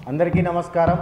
అందరికీ నమస్కారం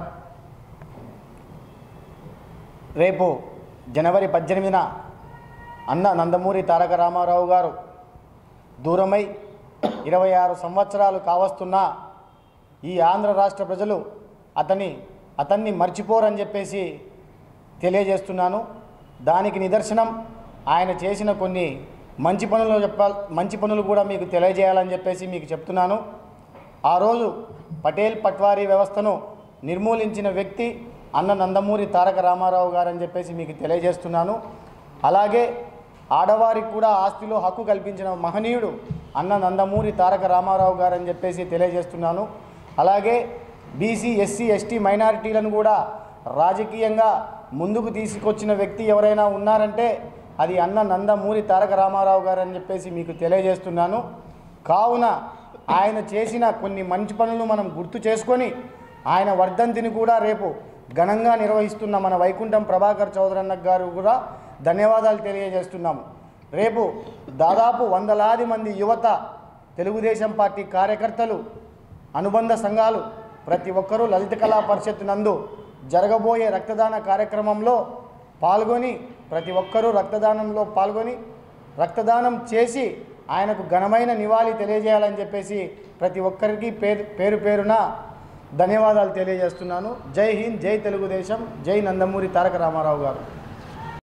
రేపు జనవరి పద్దెనిమిదిన అన్న నందమూరి తారక రామారావు గారు దూరమై ఇరవై ఆరు సంవత్సరాలు కావస్తున్న ఈ ఆంధ్ర రాష్ట్ర ప్రజలు అతని అతన్ని మర్చిపోరని చెప్పేసి తెలియజేస్తున్నాను దానికి నిదర్శనం ఆయన చేసిన కొన్ని మంచి పనులు చెప్పాలి మంచి పనులు కూడా మీకు తెలియజేయాలని చెప్పేసి మీకు చెప్తున్నాను ఆ రోజు పటేల్ పట్వారీ వ్యవస్థను నిర్మూలించిన వ్యక్తి అన్న నందమూరి తారక రామారావు గారని చెప్పేసి మీకు తెలియజేస్తున్నాను అలాగే ఆడవారికి కూడా ఆస్తిలో హక్కు కల్పించిన మహనీయుడు అన్న నందమూరి తారక రామారావు గారని చెప్పేసి తెలియజేస్తున్నాను అలాగే బీసీ ఎస్సీ ఎస్టీ మైనారిటీలను కూడా రాజకీయంగా ముందుకు తీసుకొచ్చిన వ్యక్తి ఎవరైనా ఉన్నారంటే అది అన్న నందమూరి తారక రామారావు గారని చెప్పేసి మీకు తెలియజేస్తున్నాను కావున ఆయన చేసిన కొన్ని మంచి పనులు మనం గుర్తు చేసుకొని ఆయన వర్ధంతిని కూడా రేపు ఘనంగా నిర్వహిస్తున్న మన వైకుంఠం ప్రభాకర్ చౌదరన్న గారు కూడా ధన్యవాదాలు తెలియజేస్తున్నాము రేపు దాదాపు వందలాది మంది యువత తెలుగుదేశం పార్టీ కార్యకర్తలు అనుబంధ సంఘాలు ప్రతి ఒక్కరూ లలిత కళా పరిషత్ నందు జరగబోయే రక్తదాన కార్యక్రమంలో పాల్గొని ప్రతి ఒక్కరూ రక్తదానంలో పాల్గొని రక్తదానం చేసి ఆయనకు ఘనమైన నివాళి తెలియజేయాలని చెప్పేసి ప్రతి ఒక్కరికి పేరు పేరు పేరున ధన్యవాదాలు తెలియజేస్తున్నాను జై హింద్ జై తెలుగుదేశం జై నందమూరి తారక రామారావు గారు